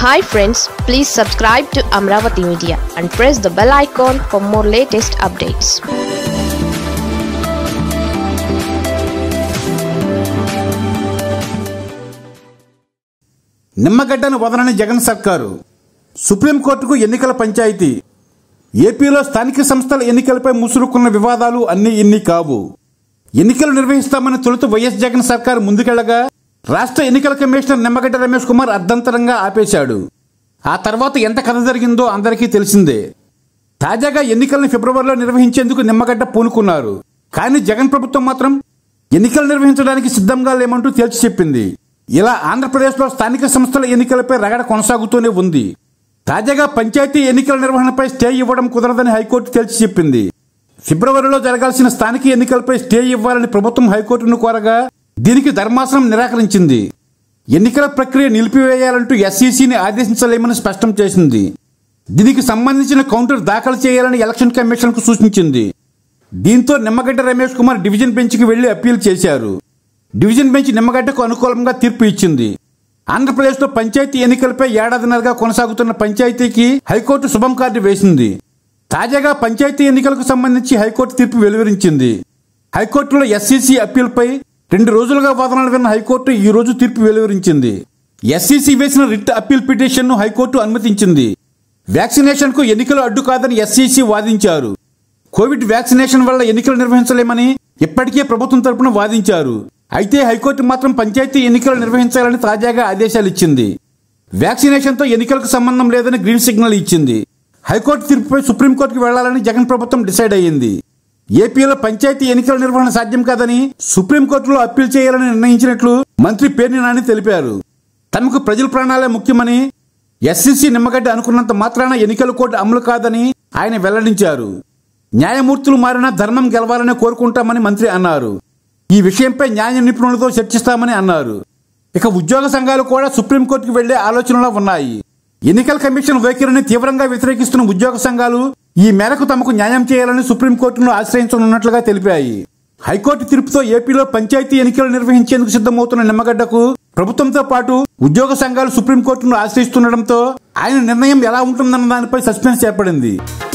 hi friends please subscribe to Amaravati media and press the bell icon for more latest updates నిమ్మగడ్డను వదలని జగన్ సర్కారు సుప్రీంకోర్టుకు ఎన్నికల పంచాయతీ ఏపీలో స్థానిక సంస్థల ఎన్నికలపై ముసురుకున్న వివాదాలు అన్ని ఇన్ని కావు ఎన్నికలు నిర్వహిస్తామని తొలుత వైఎస్ జగన్ సర్కారు ముందుకెళ్లగా రాష్ట్ర ఎన్నికల కమిషనర్ నిమ్మగడ్డ రమేష్ కుమార్ అర్ధంతరంగా ఆపేశాడు ఆ తర్వాత ఎంత కథ జరిగిందో అందరికీ తెలిసిందే తాజాగా ఎన్నికలను ఫిబ్రవరిలో నిర్వహించేందుకు నిమ్మగడ్డ పూనుకున్నారు కానీ జగన్ ప్రభుత్వం మాత్రం ఎన్నికలు నిర్వహించడానికి సిద్ధంగా లేమంటూ తేల్చి చెప్పింది ఇలా ఆంధ్రప్రదేశ్లో స్థానిక సంస్థల ఎన్నికలపై రగడ కొనసాగుతూనే ఉంది తాజాగా పంచాయతీ ఎన్నికల నిర్వహణపై స్టే ఇవ్వడం కుదరదని హైకోర్టు తేల్చి చెప్పింది ఫిబ్రవరిలో జరగాల్సిన స్థానిక ఎన్నికలపై స్టే ఇవ్వాలని ప్రభుత్వం హైకోర్టును కోరగా దీనికి ధర్మాసనం నిరాకరించింది ఎన్నికల ప్రక్రియ నిలిపివేయాలంటూ ఎస్ఈసీని ఆదేశించలేమని స్పష్టం చేసింది దీనికి సంబంధించిన కౌంటర్ దాఖలు చేయాలని ఎలక్షన్ కమిషన్కు సూచించింది దీంతో నిమ్మగడ్డ రమేష్ కుమార్ డివిజన్ బెంచ్కి వెళ్లి అప్పీల్ చేశారు డివిజన్ బెంచ్ నిమ్మగడ్డకు అనుకూలంగా తీర్పు ఇచ్చింది ఆంధ్రప్రదేశ్లో పంచాయతీ ఎన్నికలపై ఏడాదిన్నరగా కొనసాగుతున్న పంచాయతీకి హైకోర్టు శుభం కార్డు వేసింది తాజాగా పంచాయతీ ఎన్నికలకు సంబంధించి హైకోర్టు తీర్పు వెలువరించింది హైకోర్టులో ఎస్సీసీ అప్పీల్పై రెండు రోజులుగా వాదనలు విన్న హైకోర్టు ఈ రోజు తీర్పు వెలువరించింది ఎస్సీసీ వేసిన రిట్ అప్పీల్ పిటిషన్ను హైకోర్టు అనుమతించింది వ్యాక్సినేషన్కు ఎన్నికలు అడ్డు కాదని ఎస్సీసీ వాదించారు కోవిడ్ వ్యాక్సినేషన్ వల్ల ఎన్నికలు నిర్వహించలేమని ఇప్పటికే ప్రభుత్వం తరపున వాదించారు అయితే హైకోర్టు మాత్రం పంచాయతీ ఎన్నికలు నిర్వహించాలని తాజాగా ఆదేశాలు ఇచ్చింది వ్యాక్సినేషన్తో ఎన్నికలకు సంబంధం లేదని గ్రీన్ సిగ్నల్ ఇచ్చింది హైకోర్టు తీర్పుపై సుప్రీంకోర్టుకు వెళ్లాలని జగన్ ప్రభుత్వం డిసైడ్ అయ్యింది ఏపీలో పంచాయతీ ఎన్నికల నిర్వహణ సాధ్యం కాదని సుప్రీంకోర్టులో అప్పీల్ చేయాలని నిర్ణయించినట్లు మంత్రి పేర్ని నాని తెలిపారు తమకు ప్రజల ప్రాణాలే ముఖ్యమని ఎస్సీసీ నిమ్మగడ్డ అనుకున్నంత మాత్రాన ఎన్నికల కోడ్ అమలు కాదని ఆయన వెల్లడించారు న్యాయమూర్తులు మారినా ధర్మం గెలవాలని కోరుకుంటామని మంత్రి అన్నారు ఈ విషయంపై న్యాయ నిపుణులతో చర్చిస్తామని అన్నారు ఇక ఉద్యోగ సంఘాలు కూడా సుప్రీంకోర్టుకు వెళ్లే ఆలోచనలో ఉన్నాయి ఎన్నికల కమిషన్ వైఖరిని తీవ్రంగా వ్యతిరేకిస్తున్న ఉద్యోగ సంఘాలు ఈ మేరకు తమకు న్యాయం చేయాలని సుప్రీంకోర్టును ఆశ్రయించనున్నట్లుగా తెలిపాయి హైకోర్టు తీర్పుతో ఏపీలో పంచాయతీ ఎన్నికలు నిర్వహించేందుకు సిద్ధమవుతున్న నిమ్మగడ్డకు ప్రభుత్వంతో పాటు ఉద్యోగ సంఘాలు సుప్రీంకోర్టును ఆశ్రయిస్తుండటంతో ఆయన నిర్ణయం ఎలా ఉంటుందన్న దానిపై సస్పెన్స్ ఏర్పడింది